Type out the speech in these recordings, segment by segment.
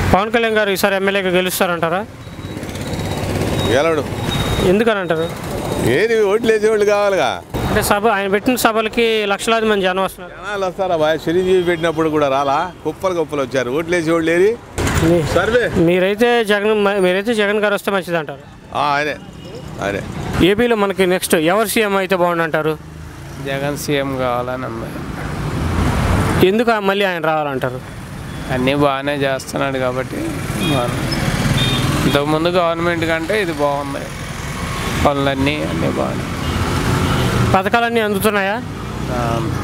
పవన్ కళ్యాణ్ గారు ఈసారి ఎమ్మెల్యేగా గెలుస్తారంటారా గెలవడు ఎందుకని అంటారు ఏది ఓట్లు వేసేవాళ్ళు కావాలిగా అంటే సభ ఆయన పెట్టిన సభలకి లక్షలాది మంది జనం వస్తున్నారు జనాలు వస్తారా బాయ్ చిరంజీవి పెట్టినప్పుడు కూడా రాలా కుప్పలు కుప్పలు వచ్చారు ఓట్లు వేసేవాళ్ళు ఏది మీ- సర్వే మీరైతే జగన్ మీరైతే జగన్ గారు వస్తే మంచిది అంటారు ఆ, ఆయనే ఆయనే ఏపీలో మనకి నెక్స్ట్ ఎవరు సీఎం అయితే బాగుండంటారు జగన్ సీఎం కావాలని ఉంది ఎందుకు ఆ- మళ్ళీ ఆయన రావాలంటారు అన్నీ బాగానే చేస్తున్నాడు కాబట్టి బాగుంది ఇంతకుముందు గవర్నమెంట్ కంటే ఇది బాగుంది పనులన్నీ అన్నీ బాగున్నాయి పథకాలన్నీ అందుతున్నాయా ఆ,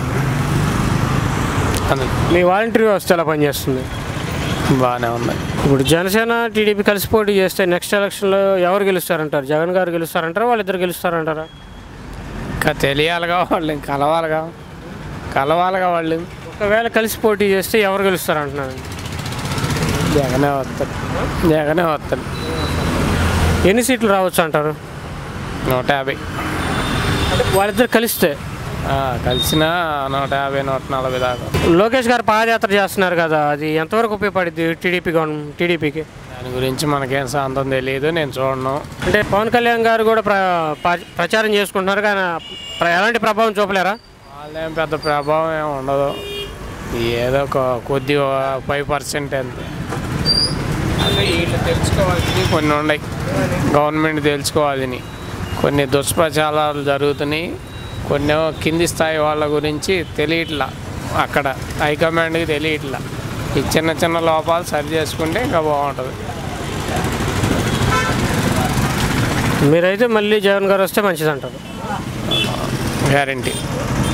అందు- మీ వాలంటీర్ వ్యవస్థ ఎలా పనిచేస్తుంది బాగానే ఉంది ఇప్పుడు జనసేన టీడీపీ కలిసి పోటీ చేస్తే నెక్స్ట్ ఎలక్షన్లో ఎవరు గెలుస్తారంటారు జగన్ గారు గెలుస్తారంటారా వాళ్ళిద్దరు గెలుస్తారంటారా ఇంకా తెలియాలిగా వాళ్ళు కలవాలిగా కలవాలిగా వాళ్ళు ఒకవేళ కలిసి పోటీ చేస్తే ఎవరు గెలుస్తారంటున్నారు జగనే వస్తాడు జగనే వస్తాడు ఎన్ని సీట్లు రావచ్చు అంటారు నూట యాభై వాళ్ళిద్దరు కలిస్తే ఆ, కలిసిన నూట యాభై నూట నలభై దాకా లోకేష్ గారు పాదయాత్ర చేస్తున్నారు కదా అది ఎంతవరకు ఉపయోగపడుద్ది టీడీపీ గవర్నమెంట్ టీడీపీకి దాని గురించి మనకేం శాంతం తెలియదు నేను చూడను అంటే పవన్ కళ్యాణ్ గారు కూడా ప్ర ప- ప్రచారం చేసుకుంటున్నారు కానీ ప్ర- ఎలాంటి ప్రభావం చూపలేరా వాళ్ళేం పెద్ద ప్రభావం ఏమి ఉండదు ఏదో ఒక కొద్ది ఫైవ్ పర్సెంట్ అంతే అదే వీళ్ళు తెలుసుకోవాల్సినవి కొన్ని ఉన్నాయి గవర్నమెంట్ తెలుసుకోవాలని కొన్ని దుష్ప్రచారాలు జరుగుతున్నాయి కొన్ని ఏమో కింది స్థాయి వాళ్ళ గురించి తెలియట్లా అక్కడ హైకమాండ్కి తెలియట్లా ఈ చిన్న చిన్న లోపాలు సరి చేసుకుంటే ఇంకా బాగుంటుంది మీరైతే మళ్ళీ జగన్ గారు వస్తే మంచిది అంటారు గ్యారంటీ